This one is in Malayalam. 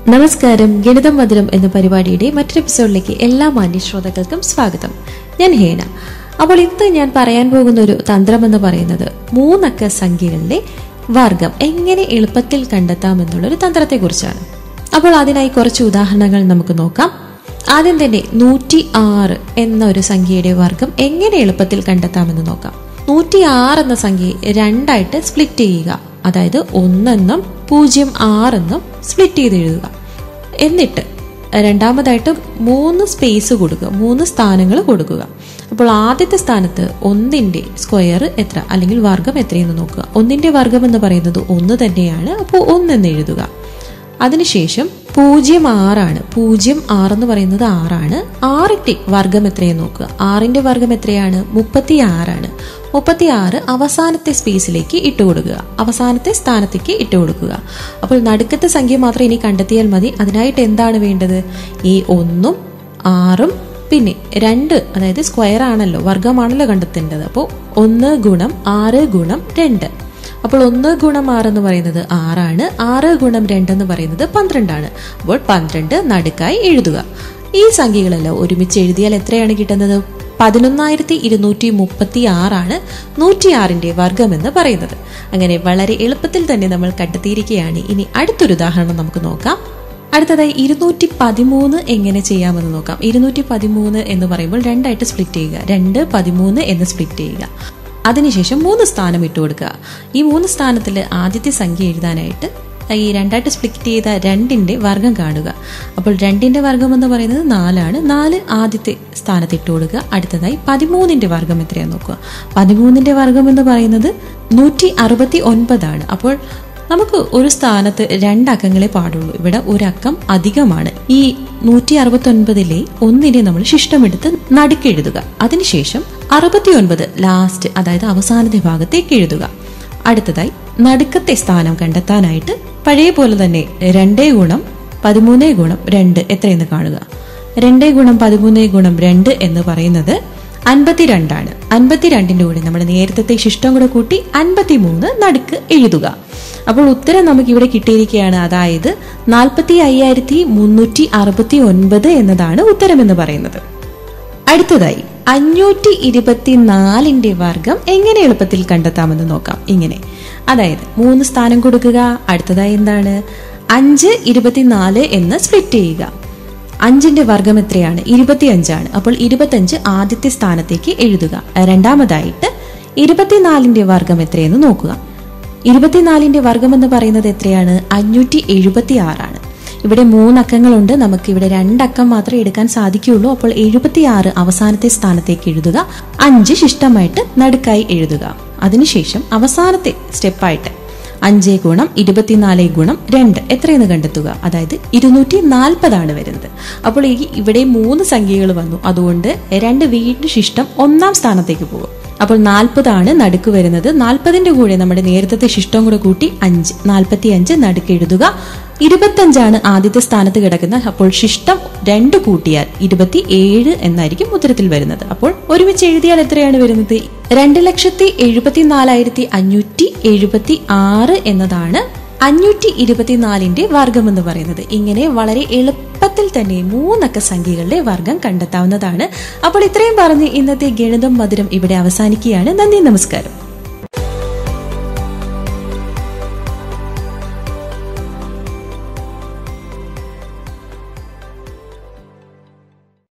നമസ്കാരം ഗണിതം മധുരം എന്ന പരിപാടിയുടെ മറ്റൊരു എപ്പിസോഡിലേക്ക് എല്ലാ മാന്യ ശ്രോതാക്കൾക്കും സ്വാഗതം ഞാൻ ഹേന അപ്പോൾ ഇന്ന് ഞാൻ പറയാൻ പോകുന്ന ഒരു തന്ത്രം എന്ന് പറയുന്നത് മൂന്നക്ക സംഖ്യകളുടെ വർഗം എങ്ങനെ എളുപ്പത്തിൽ കണ്ടെത്താം എന്നുള്ളൊരു തന്ത്രത്തെക്കുറിച്ചാണ് അപ്പോൾ അതിനായി കുറച്ച് ഉദാഹരണങ്ങൾ നമുക്ക് നോക്കാം ആദ്യം തന്നെ നൂറ്റി ആറ് എന്ന ഒരു സംഖ്യയുടെ വർഗം എങ്ങനെ എളുപ്പത്തിൽ കണ്ടെത്താമെന്ന് നോക്കാം നൂറ്റി ആറ് എന്ന സംഖ്യയെ രണ്ടായിട്ട് സ്പ്ലിറ്റ് ചെയ്യുക അതായത് ഒന്നെന്നും പൂജ്യം ആറെന്നും സ്പ്ലിറ്റ് ചെയ്ത് എഴുതുക എന്നിട്ട് രണ്ടാമതായിട്ട് മൂന്ന് സ്പേസ് കൊടുക്കുക മൂന്ന് സ്ഥാനങ്ങൾ കൊടുക്കുക അപ്പോൾ ആദ്യത്തെ സ്ഥാനത്ത് ഒന്നിന്റെ സ്ക്വയർ എത്ര അല്ലെങ്കിൽ വർഗം എത്രയെന്ന് നോക്കുക ഒന്നിന്റെ വർഗം എന്ന് പറയുന്നത് ഒന്ന് തന്നെയാണ് അപ്പോൾ ഒന്നെന്ന് എഴുതുക അതിനുശേഷം പൂജ്യം ആറാണ് പൂജ്യം ആറെന്ന് പറയുന്നത് ആറാണ് ആറിന്റെ വർഗം എത്രയെന്ന് നോക്കുക ആറിന്റെ വർഗം എത്രയാണ് മുപ്പത്തി ആറാണ് മുപ്പത്തി ആറ് അവസാനത്തെ സ്പേസിലേക്ക് ഇട്ട് കൊടുക്കുക അവസാനത്തെ സ്ഥാനത്തേക്ക് ഇട്ട് കൊടുക്കുക അപ്പോൾ നടുക്കത്തെ സംഖ്യ മാത്രം ഇനി കണ്ടെത്തിയാൽ മതി അതിനായിട്ട് എന്താണ് വേണ്ടത് ഈ ഒന്നും ആറും പിന്നെ രണ്ട് അതായത് സ്ക്വയർ ആണല്ലോ വർഗമാണല്ലോ കണ്ടെത്തേണ്ടത് അപ്പോൾ ഒന്ന് ഗുണം ആറ് ഗുണം രണ്ട് അപ്പോൾ ഒന്ന് ഗുണം ആറ് എന്ന് പറയുന്നത് ആറാണ് ആറ് ഗുണം രണ്ട് എന്ന് പറയുന്നത് പന്ത്രണ്ടാണ് അപ്പോൾ പന്ത്രണ്ട് നടുക്കായി എഴുതുക ഈ സംഖ്യകളെല്ലാം ഒരുമിച്ച് എഴുതിയാൽ എത്രയാണ് കിട്ടുന്നത് പതിനൊന്നായിരത്തി ഇരുന്നൂറ്റി മുപ്പത്തി ആറാണ് നൂറ്റിയാറിന്റെ വർഗം എന്ന് പറയുന്നത് അങ്ങനെ വളരെ എളുപ്പത്തിൽ തന്നെ നമ്മൾ കണ്ടെത്തിയിരിക്കുകയാണ് ഇനി അടുത്തൊരു ഉദാഹരണം നമുക്ക് നോക്കാം അടുത്തതായി ഇരുന്നൂറ്റി പതിമൂന്ന് എങ്ങനെ ചെയ്യാമെന്ന് നോക്കാം ഇരുന്നൂറ്റി പതിമൂന്ന് എന്ന് പറയുമ്പോൾ രണ്ടായിട്ട് സ്പ്ലിറ്റ് ചെയ്യുക രണ്ട് പതിമൂന്ന് എന്ന് സ്പ്ലിറ്റ് ചെയ്യുക അതിനുശേഷം മൂന്ന് സ്ഥാനം ഇട്ട് കൊടുക്കുക ഈ മൂന്ന് സ്ഥാനത്തിൽ ആദ്യത്തെ സംഖ്യ എഴുതാനായിട്ട് ഈ രണ്ടായിട്ട് സ്പ്ലിറ്റ് ചെയ്ത രണ്ടിന്റെ വർഗം കാണുക അപ്പോൾ രണ്ടിന്റെ വർഗം എന്ന് പറയുന്നത് നാലാണ് നാല് ആദ്യത്തെ സ്ഥാനത്ത് ഇട്ട് കൊടുക്കുക അടുത്തതായി പതിമൂന്നിന്റെ വർഗം എത്രയാന്ന് നോക്കുക പതിമൂന്നിന്റെ വർഗം എന്ന് പറയുന്നത് നൂറ്റി അറുപത്തി ഒൻപതാണ് അപ്പോൾ നമുക്ക് ഒരു സ്ഥാനത്ത് രണ്ടക്കങ്ങളെ പാടുള്ളൂ ഇവിടെ ഒരക്കം അധികമാണ് ഈ നൂറ്റി അറുപത്തി ഒൻപതിലെ ഒന്നിനെ നമ്മൾ ശിഷ്ടമെടുത്ത് നടുക്കെഴുതുക അതിനുശേഷം അറുപത്തി ഒൻപത് ലാസ്റ്റ് അതായത് അവസാനത്തെ ഭാഗത്തേക്ക് എഴുതുക അടുത്തതായി നടുക്കത്തെ സ്ഥാനം കണ്ടെത്താനായിട്ട് പഴയ പോലെ തന്നെ രണ്ടേ ഗുണം പതിമൂന്നേ ഗുണം രണ്ട് എത്രയെന്ന് കാണുക രണ്ടേ ഗുണം പതിമൂന്നേ ഗുണം രണ്ട് എന്ന് പറയുന്നത് അൻപത്തിരണ്ടാണ് അൻപത്തിരണ്ടിന്റെ കൂടെ നമ്മൾ നേരത്തെ ശിഷ്ടം കൂടെ കൂട്ടി അൻപത്തിമൂന്ന് നടുക്ക് എഴുതുക അപ്പോൾ ഉത്തരം നമുക്ക് ഇവിടെ കിട്ടിയിരിക്കുകയാണ് അതായത് നാൽപ്പത്തി അയ്യായിരത്തി മുന്നൂറ്റി അറുപത്തി ഒൻപത് എന്നതാണ് ഉത്തരം എന്ന് പറയുന്നത് അടുത്തതായി അഞ്ഞൂറ്റി ഇരുപത്തിനാലിന്റെ വർഗം എങ്ങനെ എളുപ്പത്തിൽ കണ്ടെത്താമെന്ന് നോക്കാം ഇങ്ങനെ അതായത് മൂന്ന് സ്ഥാനം കൊടുക്കുക അടുത്തതായി എന്താണ് അഞ്ച് ഇരുപത്തിനാല് എന്ന് സ്പ്ലിറ്റ് ചെയ്യുക അഞ്ചിന്റെ വർഗം എത്രയാണ് ഇരുപത്തിയഞ്ചാണ് അപ്പോൾ ഇരുപത്തഞ്ച് ആദ്യത്തെ സ്ഥാനത്തേക്ക് എഴുതുക രണ്ടാമതായിട്ട് ഇരുപത്തിനാലിന്റെ വർഗം എത്രയെന്ന് നോക്കുക ഇരുപത്തിനാലിന്റെ വർഗം എന്ന് പറയുന്നത് എത്രയാണ് അഞ്ഞൂറ്റി എഴുപത്തി ആറാണ് ഇവിടെ മൂന്നക്കങ്ങളുണ്ട് നമുക്ക് ഇവിടെ രണ്ടക്കം മാത്രമേ എടുക്കാൻ സാധിക്കുകയുള്ളൂ അപ്പോൾ എഴുപത്തിയാറ് അവസാനത്തെ സ്ഥാനത്തേക്ക് എഴുതുക അഞ്ച് ശിഷ്ടമായിട്ട് നടുക്കായി എഴുതുക അതിനുശേഷം അവസാനത്തെ സ്റ്റെപ്പായിട്ട് അഞ്ച് ഗുണം ഇരുപത്തിനാല് ഗുണം രണ്ട് എത്രയെന്ന് കണ്ടെത്തുക അതായത് ഇരുന്നൂറ്റി നാൽപ്പതാണ് വരുന്നത് അപ്പോൾ ഈ ഇവിടെ മൂന്ന് സംഖ്യകൾ വന്നു അതുകൊണ്ട് രണ്ട് വീണ്ടും ശിഷ്ടം ഒന്നാം സ്ഥാനത്തേക്ക് പോകും അപ്പോൾ നാൽപ്പതാണ് നടുക്ക് വരുന്നത് നാൽപ്പതിന്റെ കൂടെ നമ്മുടെ നേരത്തെ ശിഷ്ടം കൂടെ കൂട്ടി അഞ്ച് നാൽപ്പത്തി അഞ്ച് നടുക്ക് എഴുതുക ഇരുപത്തഞ്ചാണ് ആദ്യത്തെ സ്ഥാനത്ത് കിടക്കുന്നത് അപ്പോൾ ശിഷ്ടം രണ്ട് കൂട്ടിയാൽ ഇരുപത്തി ഏഴ് എന്നായിരിക്കും ഉത്തരത്തിൽ വരുന്നത് അപ്പോൾ ഒരുമിച്ച് എഴുതിയാൽ എത്രയാണ് വരുന്നത് രണ്ട് ലക്ഷത്തി എഴുപത്തിനാലായിരത്തി അഞ്ഞൂറ്റി എഴുപത്തി ആറ് എന്നതാണ് അഞ്ഞൂറ്റി ഇരുപത്തിനാലിന്റെ വർഗം എന്ന് പറയുന്നത് ഇങ്ങനെ വളരെ എളുപ്പത്തിൽ തന്നെ മൂന്നക്ക സംഖ്യകളുടെ വർഗം കണ്ടെത്താവുന്നതാണ് അപ്പോൾ ഇത്രയും പറഞ്ഞ് ഇന്നത്തെ ഗണിതം മധുരം ഇവിടെ അവസാനിക്കുകയാണ് നന്ദി നമസ്കാരം